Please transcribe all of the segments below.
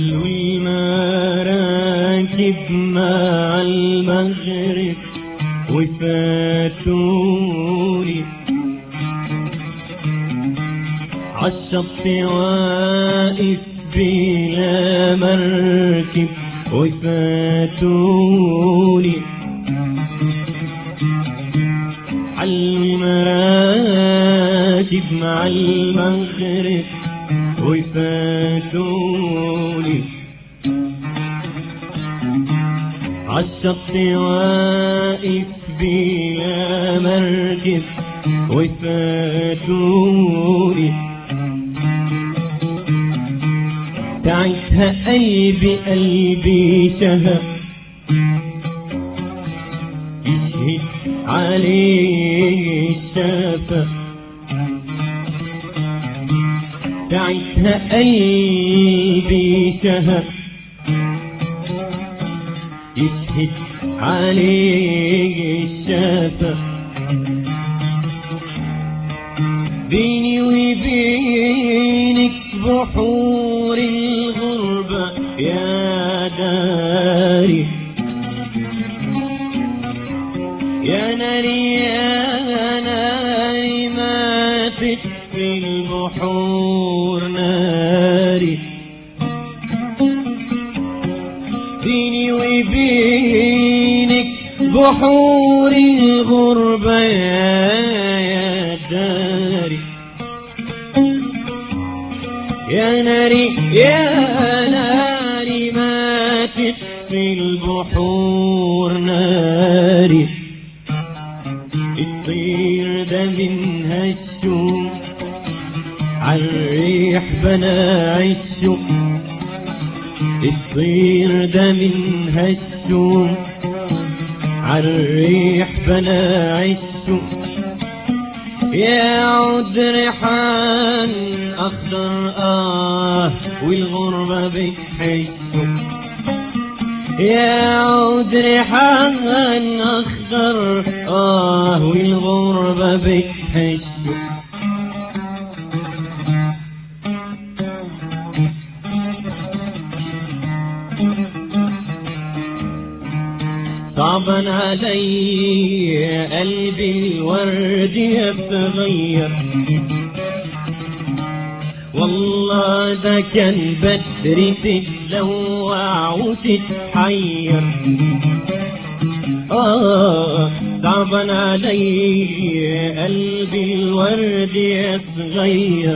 علوا المراكب مع المغرب وفاتوني عالشط واقف بلا مركب وفاتوني عالمراكب مع المغرب وفاتوني عالشط واقف بلا مركب وفاتوني تعيشها قلبي قلبي شهق يشهد عليه الشفق تعيشها قلبي شهق يشهد عليه الشفق بيني وبينك بحور الغربة يا داري يا ناري يا ناري ما تشفي البحور ناري بيني وبينك بحور الغربة يا يا داري يا ناري يا ناري ما تشفي البحور ناري الطير ده منها الشوم عالريح بنا عشه الطير ده منها الشوم عالريح بنا عشه يا عود ريحان اخضر اه والغربة بتحسه يا عود ريحان اخضر اه والغربة بتحسه صعبا علي قلبي الورد يتغير والله ده كان بدري تتلوع وتتحير آه صعبا علي قلبي الورد يتغير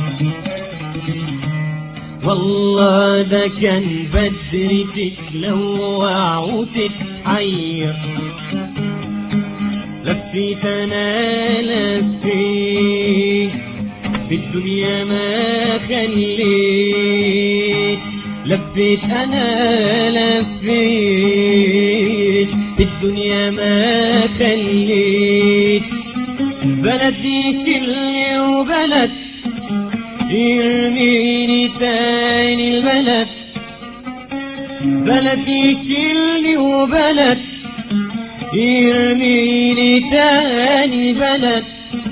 والله ده كان بدري تتلوع وتتحير لفيت انا لفيت في الدنيا ما خليت لفيت انا لفيت في الدنيا ما خليت بلدي كل وبلد يرميني تاني البلد بلدي كل وبلد يرميني تاني بلد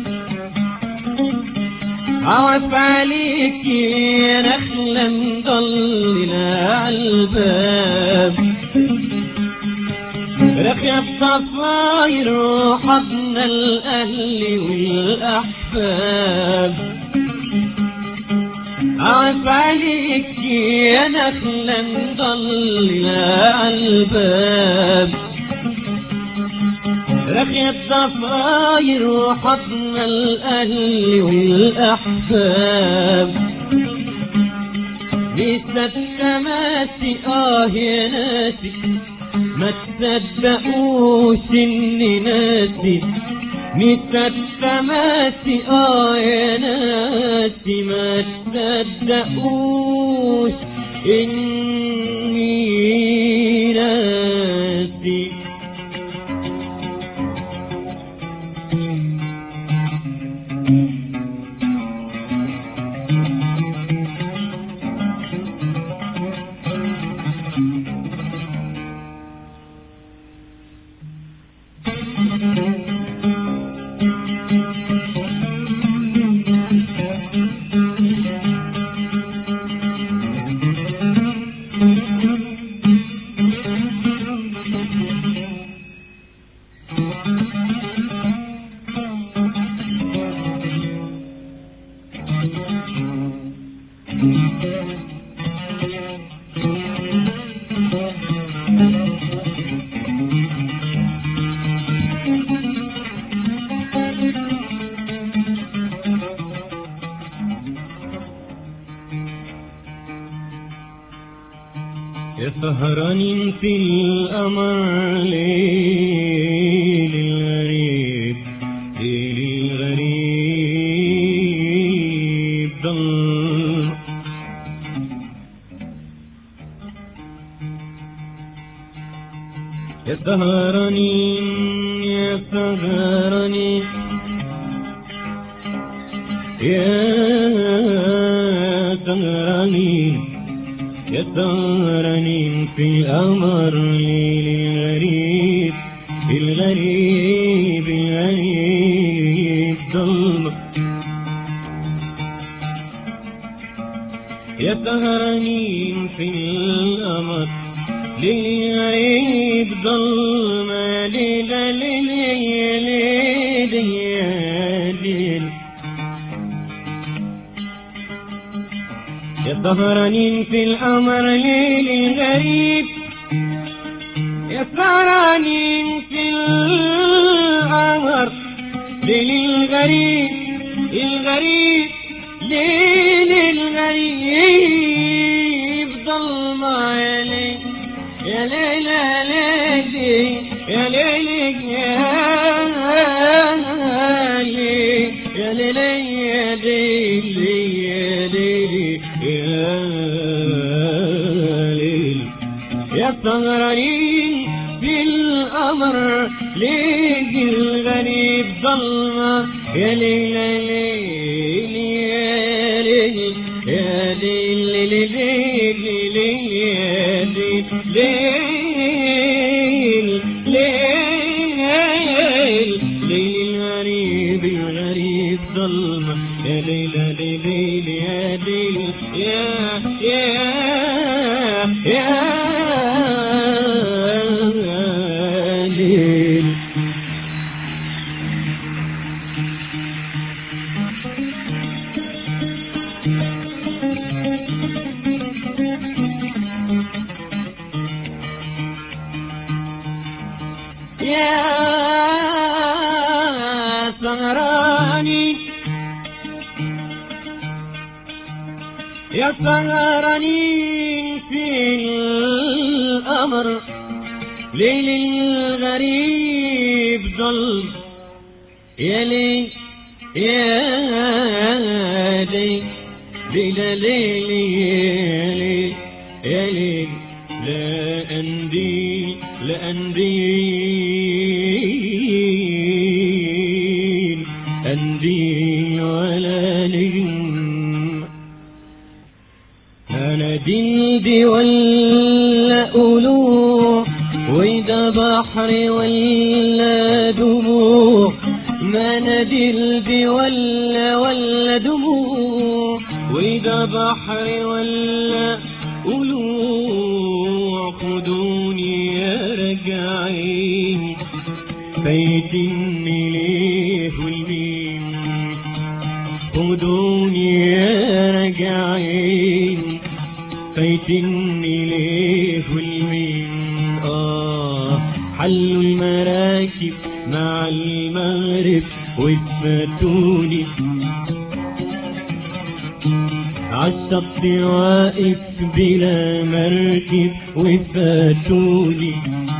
عوف عليك يا نخلة مضللة عالباب رقي الصفاير وحضن الأهل والأحباب عوف عليك يا نخلة مضللة عالباب رقي الضفاير وحضن الأهل والأحباب مثل التماسي آه يا ناسي ما تصدقوش إني ناسي مثل التماسي آه يا ناسي ما تصدقوش إني ناسي يسهرني في الأمر ليل الغريب ليل الغريب ضل يسهرني يسهرني يسهرني يسهرني في الأمر للغريب الغريب الغريب ظلمة يسهرني في الأمر للغريب ظلمة ليل ليل ليل ليل يسهرني في الأمر ليل غريب يسهرني في الأمر ليل الغريب الغريب ليل الغريب ظلمة يا ليل يا ليل يا ليل يا ليل يا ليل يا ليل يا ليل يا ليل يا سهرانين بالأمر ليل الغريب ظلمة يا ليل يا ليل يا ليل يا ليل ليل ليل ليل الغريب الغريب ظلمة يا ليل ليل يا ليل يا يا يا ليل يا سهراني يا سهراني في الأمر ليل الغريب ظل يا ليل يا ليل ليل ليل يا ليل يا ليل لا أندي لا أنديل أنديل ولا نجم أنا دندي ولا قلوب وإذا بحر ولا دموع ما أنا دلدي ولا ولا دموع وإذا بحر ولا قلوع خدوني يا رجعين فايتني ليه والمين خدوني يا رجعين فايتني ليه والمين آه حلوا المراكب مع المغرب واتفتوني عالشط واقف بلا مركب وفاتوني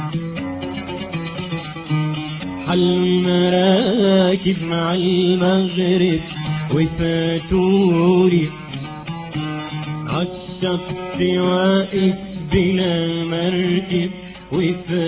حل المراكب مع المغرب وفاتوني عالشط واقف بلا مركب وفاتوني